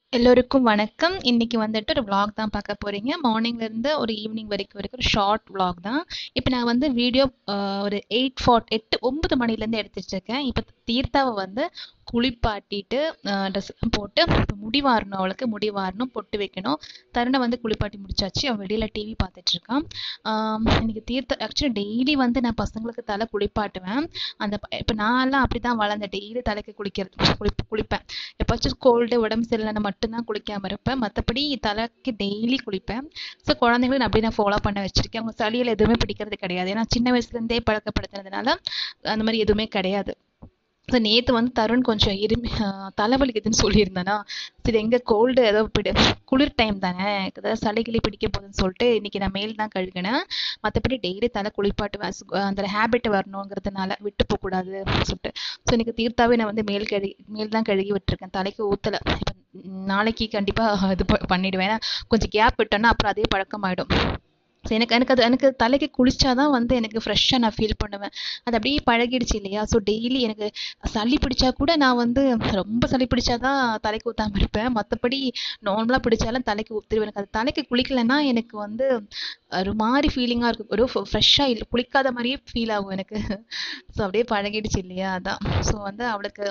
எல்லோருக்கும் வணக்கம். இன்னைக்கு வந்துட்டு ஒரு விளாக் தான் பார்க்க போறீங்க. மார்னிங்லேருந்து ஒரு ஈவினிங் வரைக்கும் வரைக்கும் ஒரு ஷார்ட் விளாக் தான். இப்போ நான் வந்து வீடியோ அ ஒரு 8:40 8 9 மணிலேருந்து எடுத்துட்டு இருக்கேன். இப்போ தீர்த்தாவ வந்து குளிப்பாட்டிட்டு அ ட்ரெஸ்லாம் போட்டு இப்போ முடி வாரணும் அவளுக்கு. முடி வாரணும், பொட்டு வைக்கணும். தருணை வந்து குளிப்பாட்டி முடிச்சாச்சு. அவன் வெளியில டிவி பார்த்துட்டு இருக்கான். ஆம், இன்னைக்கு தீர்த்த ஆக்சுவலி டெய்லி வந்து நான் பசங்களுக்கு தலை குளிப்பாட்டுவேன். அந்த ப இப்போ நான்லாம் அப்படிதான் வளர்ந்தேன். டெய்லி தலைக்கு குளிக்கிறது குளிப் குளிப்பேன். எப்போச்சும் கோல்டு உடம்பு சரியில்லைன்னா மட்டும்தான் குளிக்காம இருப்பேன். மத்தபடி தலைக்கு டெய்லி குளிப்பேன். ஸோ குழந்தைங்களும் அப்படி நான் ஃபாலோ பண்ண வச்சிருக்கேன். அவங்க சளியெல்லாம் எதுவுமே பிடிக்கிறது கிடையாது. ஏன்னா சின்ன வயசுலேருந்தே பழக்கப்படுத்துனதுனால அந்த மாதிரி எதுவுமே கிடையாது. ஸோ நேத்து வந்து தருண் கொஞ்சம் இருமி அ தலைவலிக்குதுன்னு சொல்லியிருந்தானா, சரி எங்க கோல்டு ஏதோ பிடி குளிர் டைம் தானே ஏதாவது சளி கிளி பிடிக்க போகுதுன்னு சொல்லிட்டு இன்னைக்கு நான் மேல் தான் கழுகினேன். மத்தபடி டெய்லி தலை குளிப்பாட்டுவேன். சு அந்த ஹேபிட் வரணுங்கிறதுனால விட்டு போகக்கூடாது சொல்லிட்டு. ஸோ இன்னைக்கு தீர்த்தாவே நான் வந்து மேல் கழுகி மேல் தான் கழுகி விட்டுருக்கேன். தலைக்கு ஊத்தல. இப்ப நாளைக்கு கண்டிப்பா இது ப பண்ணிடுவேன். ஏன்னா கொஞ்சம் கேப் விட்டோம்னா அப்புறம் அதே பழக்கமாயிடும். ஸோ எனக்கு எனக்கு அது எனக்கு தலைக்கு குளிச்சா தான் வந்து எனக்கு ஃப்ரெஷ்ஷா நான் ஃபீல் பண்ணுவேன். அது அப்படியே பழகிடுச்சு இல்லையா? ஸோ டெய்லி எனக்கு சளி பிடிச்சா கூட நான் வந்து ரொம்ப சளி பிடிச்சா தான் தலைக்கு ஊத்தாம இருப்பேன். மத்தபடி நார்மலா பிடிச்சாலும் தலைக்கு ஊத்திருவேன். எனக்கு அது தலைக்கு குளிக்கலன்னா எனக்கு வந்து ஒரு மாரி ஃபீலிங்கா இருக்கும். ஒரு ஃப் ஃப்ரெஷ்ஷா இல்ல குளிக்காத மாரியே ஃபீல் ஆகும் எனக்கு. ஸோ அப்படியே பழகிடுச்சு இல்லையா? அதான். ஸோ வந்து அவளுக்கு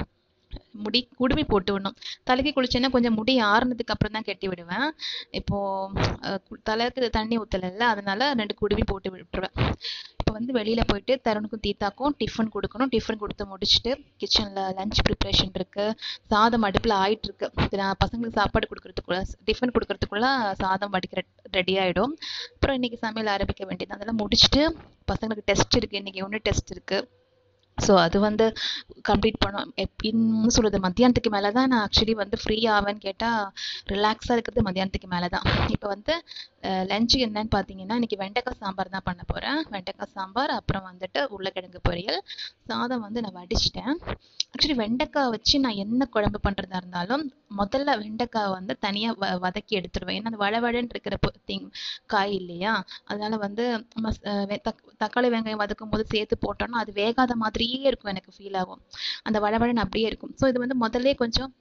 முடி குடுமி போட்டு விடணும். தலைக்கு குளிச்சேன்னா கொஞ்சம் முடி ஆறுனதுக்கு அப்புறம் தான் கட்டி விடுவேன். இப்போ அ தலைக்கு தண்ணி ஊத்தலல்ல அதனால 2 குடுமி போட்டு விட்டுருவேன். இப்போ வந்து வெளியில போயிட்டு தருணுக்கும் தீர்த்தாக்கும் டிஃபன் குடுக்கணும். டிஃபன் குடுத்து முடிச்சுட்டு கிச்சன்ல லஞ்ச் ப்ரிப்பரேஷன் இருக்கு. சாதம் அடுப்புல ஆயிட்டு இருக்கு. இது நான் பசங்களுக்கு சாப்பாடு குடுக்கறதுக்குள்ள டிஃபன் குடுக்கறதுக்குள்ள சாதம் வடிக்கிற ரெடி ஆயிடும். அப்புறம் இன்னைக்கு சமையல் ஆரம்பிக்க வேண்டியது தான். அதெல்லாம் முடிச்சுட்டு பசங்களுக்கு டெஸ்ட் இருக்கு. இன்னைக்கு யூனிட் டெஸ்ட் இருக்கு. ஸோ அது வந்து கம்ப்ளீட் பண்ணணும். எப் என்ன சொல்றது மத்தியானத்துக்கு மேல தான் நான் ஆக்சுவலி வந்து ஃப்ரீ ஆவேன்னு கேட்டா, ரிலாக்ஸா இருக்கிறது மத்தியானத்துக்கு மேல தான். இப்போ வந்து அ லஞ்சுக்கு என்னன்னு பார்த்தீங்கன்னா, இன்னைக்கு வெண்டைக்காய் சாம்பார் தான் பண்ண போறேன். வெண்டைக்காய் சாம்பார், அப்புறம் வந்துட்டு உருளைக்கிழங்கு பொரியல். சாதம் வந்து நான் வடிச்சுட்டேன். ஆக்சுவலி வெண்டைக்காய் வச்சு நான் என்ன குழம்பு பண்றதா இருந்தாலும், முதல்ல வெண்டைக்காய் வந்து தனியா வ வதக்கி எடுத்துருவேன். ஏன்னா அது வழவழன்னு இருக்கிற பொ திங் காய் இல்லையா? அதனால வந்து மஸ் அ வெ தக் தக்காளி, வெங்காயம் வதக்கும்போது சேர்த்து போட்டோம்னா, அது வேகாத மாதிரியே இருக்கும் எனக்கு ஃபீல் ஆகும். அந்த வழவழன்னு அப்படியே இருக்கும். ஸோ இது வந்து முதல்லயே கொஞ்சம்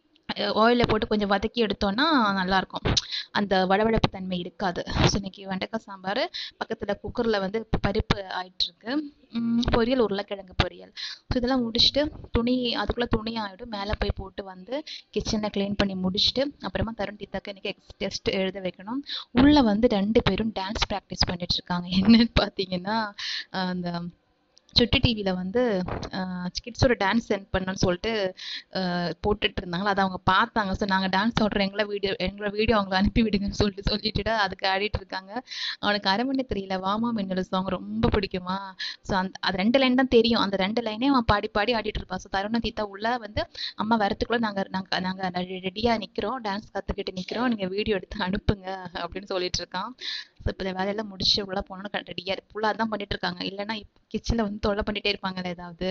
அ ஆயில்ல போட்டு கொஞ்சம் வதக்கி எடுத்தோம்னா நல்லாருக்கும். அந்த வழவழப்பு தன்மை இருக்காது. ஸோ இன்னைக்கு வெண்டைக்காய் சாம்பார், பக்கத்துல குக்கர்ல வந்து பருப்பு ஆயிட்டு இருக்கு. ம் பொரியல் உருளைக்கிழங்கு பொரியல். ஸோ இதெல்லாம் முடிச்சுட்டு துணி அதுக்குள்ள துணி ஆயிடும். மேல போய் போட்டு வந்து கிச்சன கிளீன் பண்ணி முடிச்சுட்டு, அப்புறமா தருண் தீர்த்தாக்கு இன்னைக்கு எக்ஸ் டெஸ்ட் எழுத வைக்கணும். உள்ள வந்து 2 பேரும் டான்ஸ் பிராக்டிஸ் பண்ணிட்டு இருக்காங்க. என்னன்னு பார்த்தீங்கன்னா, அ அந்த சுட்டி டிவில வந்து அ கிட்ஸோட டான்ஸ் சென்ட் பண்ணணும்னு சொல்லிட்டு அ போட்டுட்டு இருந்தாங்களா, அத அவங்க பார்த்தாங்க. ஸோ நாங்க டான்ஸ் ஆடுறோம். எங்கள வீடியோ எங்களோட வீடியோ அவங்களுக்கு அனுப்பி விடுங்கன்னு சொல்லிட்டு சொல்லிட்டு அதுக்கு ஆடிட்டு இருக்காங்க. அவனுக்கு அரமணை தெரியல வாமா மின்னலு சாங் ரொம்ப பிடிக்குமா, ஸோ அந்த அது 2 லைன் தான் தெரியும். அந்த 2 லைனையும் அவன் பாடி பாடி ஆடிட்டு இருப்பான். ஸோ தருணும் தீர்த்தா உள்ள வந்து அம்மா வரதுக்குள்ள நாங்க நாங்க நாங்க ரெடியா நிக்கிறோம். டான்ஸ் கத்துக்கிட்டு நிக்கிறோம். நீங்க வீடியோ எடுத்து அனுப்புங்க அப்படின்னு சொல்லிட்டு இருக்கான். ஸோ இப்போ இந்த வேலையெல்லாம் முடிச்சு உள்ள போனோம்னா க ரெடியா ஃபுல்லா அதான் பண்ணிட்டு இருக்காங்க. இல்லன்னா கிச்சன்ல வந்து தொல்லை பண்ணிட்டே இருப்பாங்கல்ல ஏதாவது.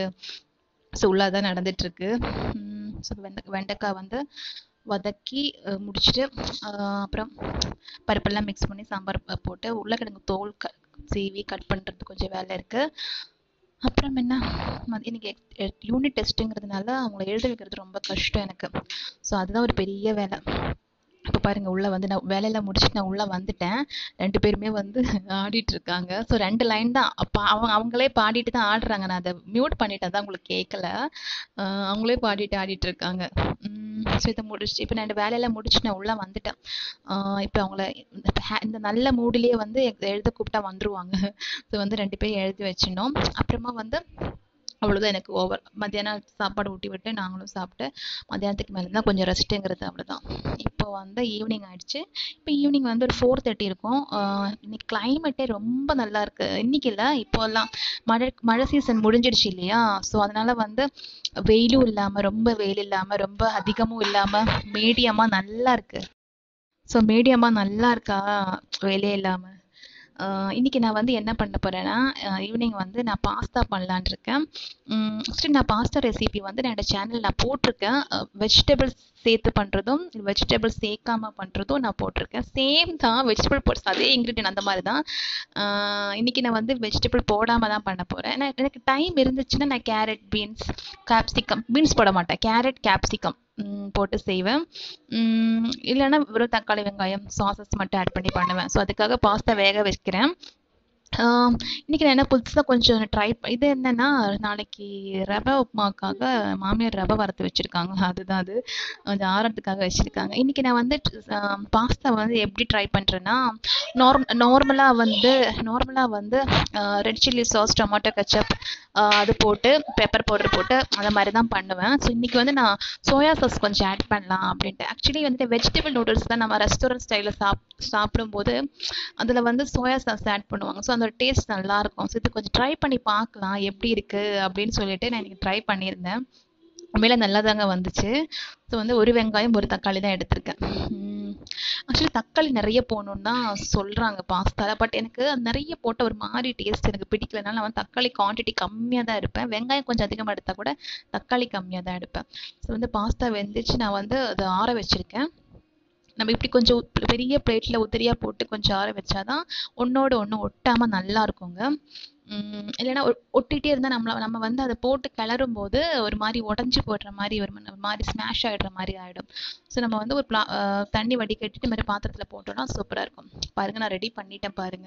ஸோ உள்ள அதான் நடந்துட்டு இருக்கு. ம் ஸோ வெண்ட வெண்டைக்காய் வந்து வதக்கி அ முடிச்சுட்டு, அ அப்புறம் பருப்பெல்லாம் மிக்ஸ் பண்ணி சாம்பார் ப போட்டு உருளைக்கிழங்கு தோல் க சீவி கட் பண்றது கொஞ்சம் வேலை இருக்கு. அப்புறம் என்ன மதி இன்னைக்கு எக் யூனிட் டெஸ்ட்டுங்கிறதுனால அவங்கள எழுத வைக்கிறது ரொம்ப கஷ்டம் எனக்கு. ஸோ அதுதான் ஒரு பெரிய வேலை. இப்போ பாருங்க உள்ள வந்து நான் வேலையெல்லாம் முடிச்சுட்டு நான் உள்ள வந்துட்டேன். 2 பேருமே வந்து ஆடிட்டு இருக்காங்க. ஸோ 2 லைன் தான். அப்ப அவங்க அவங்களே பாடிட்டு தான் ஆடுறாங்க. நான் அத மியூட் பண்ணிட்டேன் அதான் உங்களுக்கு கேட்கல. அ அவங்களே பாடிட்டு ஆடிட்டு இருக்காங்க. ம் ஸோ இத முடிச்சுட்டு இப்போ நான் இந்த வேலையெல்லாம் முடிச்சுட்டு நான் உள்ள வந்துட்டேன். ஆ இப்போ அவங்கள இந்த ஹே இந்த நல்ல மூடுலயே வந்து எழுத கூப்பிட்டா வந்துருவாங்க. ஸோ வந்து 2 பேரையும் எழுதி வச்சிடணும். அப்புறமா வந்து அவ்வளோதான் எனக்கு ஓவர். மத்தியானம் சாப்பாடு ஊட்டி விட்டு நாங்களும் சாப்பிட்டு, மத்தியானத்துக்கு மேல தான் கொஞ்சம் ரெஸ்ட்டுங்கிறது அவ்வளோதான். இப்போ வந்து ஈவினிங் ஆயிடுச்சு. இப்போ ஈவினிங் வந்து ஒரு 4:30 இருக்கும். அ இன்னைக்கு கிளைமேட்டே ரொம்ப நல்லா இருக்கு. இன்னைக்கு இல்ல இப்போலாம் மழை மழை சீசன் முடிஞ்சிடுச்சு இல்லையா? ஸோ அதனால வந்து வெயிலும் இல்லாம, ரொம்ப வெயில் இல்லாம, ரொம்ப அதிகமும் இல்லாம மீடியமா நல்லா இருக்கு. ஸோ மீடியமா நல்லா இருக்கா வெயிலே இல்லாம. அ இன்னைக்கு நான் வந்து என்ன பண்ண போறேன்னா, அ ஈவினிங் வந்து நான் பாஸ்தா பண்ணலான்னு இருக்கேன். ம் ஆக்சுவலி நான் பாஸ்தா ரெசிபி வந்து நான் என்னோட சேனல்ல நான் போட்டிருக்கேன். அ வெஜிடபிள்ஸ் சேர்த்து பண்றதும், வெஜிடபிள்ஸ் சேர்க்காம பண்றதும் நான் போட்டிருக்கேன். சேம் தான் வெஜிடபிள் போட்ஸ் அதே இன்கிரீடியன்ட் அந்த மாரி தான். அ இன்னைக்கு நான் வந்து வெஜிடபிள் போடாம தான் பண்ண போறேன். ஏன்னா எனக்கு டைம் இருந்துச்சுன்னா நான் கேரட், பீன்ஸ், கேப்சிகம் பீன்ஸ் போட மாட்டேன். கேரட், கேப்சிகம் ம், போட்டு செய்வேன் ம், இல்லைன்னா வெறும் தக்காளி வெங்காயம் சாசஸ் மட்டும் ஆட் பண்ணி பண்ணுவேன் ஸோ அதுக்காக பாஸ்தா வேக வைக்கிறேன் ஆம், இன்னைக்கு நான் என்ன புதுசாக கொஞ்சம் ட்ரை இது என்னன்னா நாளைக்கு ரவை உப்புமாக்காக மாமியார் ரவை வறுத்து வச்சிருக்காங்க அதுதான் அது கொஞ்சம் ஆறத்துக்காக வச்சிருக்காங்க இன்னைக்கு நான் வந்து பாஸ்தா வந்து எப்படி ட்ரை பண்ணுறேன்னா நார்ம் நார்மலாக வந்து நார்மலாக வந்து red chilli sauce tomato ketchup அது போட்டு பெப்பர் பவுடர் போட்டு அந்த மாதிரி தான் பண்ணுவேன் ஸோ இன்னைக்கு வந்து நான் சோயா சாஸ் கொஞ்சம் ஆட் பண்ணலாம் அப்படின்ட்டு ஆக்சுவலி வந்து வெஜிடபிள் நூடுல்ஸ் தான் நம்ம ரெஸ்டாரண்ட் ஸ்டைலில் சாப் சாப்பிடும்போது அதில் வந்து சோயா சாஸ் ஆட் பண்ணுவாங்க ஸோ அந்த டேஸ்ட் நல்லா இருக்கும் ஸோ இது கொஞ்சம் ட்ரை பண்ணி பார்க்கலாம் எப்படி இருக்கு அப்படின்னு சொல்லிட்டு நான் இன்னைக்கு ட்ரை பண்ணியிருந்தேன் உண்மையில நல்லா தாங்க வந்துச்சு ஸோ வந்து ஒரு வெங்காயம் ஒரு தக்காளி தான் எடுத்திருக்கேன் ஆக்சுவலி தக்காளி நிறைய போகணுன்னு தான் சொல்கிறாங்க பாஸ்தால பட் எனக்கு அது நிறைய போட்ட ஒரு மாதிரி டேஸ்ட் எனக்கு பிடிக்கலனால நான் வந்து தக்காளி குவான்டிட்டி கம்மியாக தான் எடுப்பேன் வெங்காயம் கொஞ்சம் அதிகமாக எடுத்தால் கூட தக்காளி கம்மியாக தான் எடுப்பேன் ஸோ வந்து பாஸ்தா வெந்துச்சு நான் வந்து அதை ஆற வச்சிருக்கேன் நம்ம இப்படி கொஞ்சம் உத்- பெரிய பிளேட்டில் உதிரியாக போட்டு கொஞ்சம் ஆற வச்சாதான் ஒன்றோட ஒன்று ஒட்டாமல் நல்லா இருக்குங்க உம் இல்லைன்னா ஒ- ஒட்டிகிட்டே இருந்தால் நம்மள நம்ம வந்து அதை போட்டு கிளறும் போது ஒரு மாதிரி உடஞ்சி போடுற மாதிரி ஒரு ம- மாதிரி ஸ்மாஷ் ஆகிடுற மாதிரி ஆகிடும் ஸோ நம்ம வந்து ஒரு ப்ளா அஹ் தண்ணி வடிகட்டிட்டு இந்த மாதிரி பாத்திரத்தில் போட்டோம்னா சூப்பராக இருக்கும் பாருங்க நான் ரெடி பண்ணிட்டேன் பாருங்க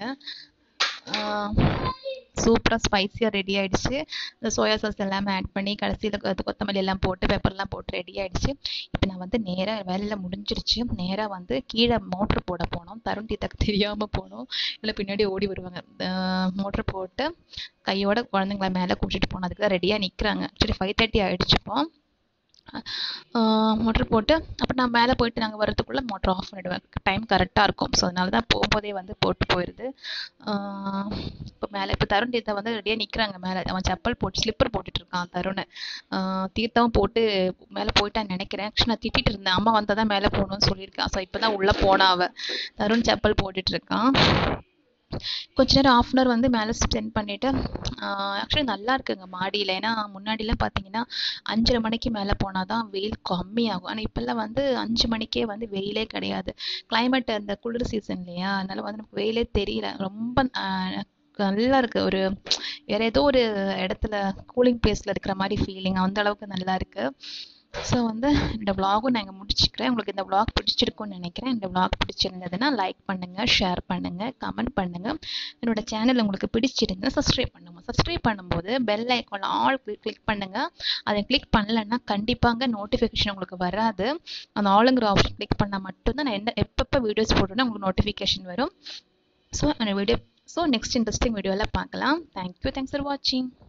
சூப்பராக ஸ்பைசியாக ரெடி ஆயிடுச்சு இந்த சோயா சாஸ் எல்லாமே ஆட் பண்ணி கடைசியில் கொத்தமல்லி எல்லாம் போட்டு பெப்பர்லாம் போட்டு ரெடி ஆயிடுச்சு இப்போ நான் வந்து நேராக வேலையில் முடிஞ்சிருச்சு நேராக வந்து கீழே மோட்ரு போட போனோம் தருண் தீத்தாக்கு தெரியாமல் போனோம் இல்லை பின்னாடி ஓடி வருவாங்க மோட்ரு போட்டு கையோட குழந்தைங்கள மேலே கூட்டிகிட்டு போனோம் அதுக்கு தான் ரெடியாக நிற்கிறாங்க ஆக்சுவலி ஃபைவ் தேர்ட்டி ஆகிடுச்சுப்போ மோட்ரு போட்டு அப்புறம் நான் மேலே போயிட்டு நாங்கள் வரதுக்குள்ளே மோட்ரு ஆஃப் பண்ணிடுவேன் டைம் கரெக்டாக இருக்கும் ஸோ அதனால தான் போகும்போதே வந்து போட்டு போயிடுது இப்போ மேலே இப்போ தருண் தீர்த்தா வந்து ரெடியாக நிற்கிறாங்க மேலே அவன் செப்பல் போட்டு ஸ்லிப்பர் போட்டுட்டு இருக்கான் தருண் ஆஹ் தீர்த்தாவும் போட்டு மேலே போயிட்டான்னு நினைக்கிறேன் ஆக்சுவலி நான் திட்டிட்டு இருந்தேன் அம்மா வந்தால் தான் மேலே போகணும்னு சொல்லியிருக்கான் ஸோ இப்போ தான் உள்ளே போனா அவ தருண் செப்பல் போட்டுட்டு இருக்கான் கொஞ்ச நேரம் ஆஃப் அன் வந்து மேலே ஸ்பெண்ட் பண்ணிவிட்டு ஆக்சுவலி நல்லா இருக்குங்க மாடியில் ஏன்னா முன்னாடிலாம் பார்த்தீங்கன்னா அஞ்சரை மணிக்கு மேலே போனால் தான் வெயில் கம்மியாகும் ஆனால் இப்போல்லாம் வந்து அஞ்சு மணிக்கே வந்து வெயிலே கிடையாது climate அந்த குளிர் சீசன் இல்லையா அதனால வந்து நமக்கு வெயிலே தெரியல ரொம்ப ஆஹ் நல்லா இருக்கு ஒரு வேற ஏதோ ஒரு இடத்துல கூலிங் பிளேஸ்ல இருக்கிற மாதிரி ஃபீலிங் அந்த அளவுக்கு நல்லா இருக்கு ஸோ வந்து இந்த vlog-உம் நான் இங்கே முடிச்சுக்கிறேன் உங்களுக்கு இந்த vlog பிடிச்சிருக்கும்னு நினைக்கிறேன் இந்த vlog பிடிச்சிருந்ததுன்னா லைக் பண்ணுங்க ஷேர் பண்ணுங்க கமெண்ட் பண்ணுங்க என்னோட சேனல் உங்களுக்கு பிடிச்சிருந்தா சப்ஸ்கிரைப் பண்ணுங்க சப்ஸ்கிரைப் பண்ணும்போது பெல் ஐக்கானில் ஆல் கிளிக் பண்ணுங்க அதை கிளிக் பண்ணலைன்னா கண்டிப்பாங்க நோட்டிஃபிகேஷன் உங்களுக்கு வராது அந்த ஆளுங்கிற ஆப்ஷன் கிளிக் பண்ணால் மட்டும்தான் நான் என்ன எப்பப்போ வீடியோஸ் போடுறேன்னா உங்களுக்கு நோட்டிஃபிகேஷன் வரும் ஸோ அந்த வீடியோ ஸோ நெக்ஸ்ட் இன்ட்ரெஸ்டிங் வீடியோவில் பார்க்கலாம் தேங்க்யூ தேங்க்ஸ் ஃபார் வாட்சிங்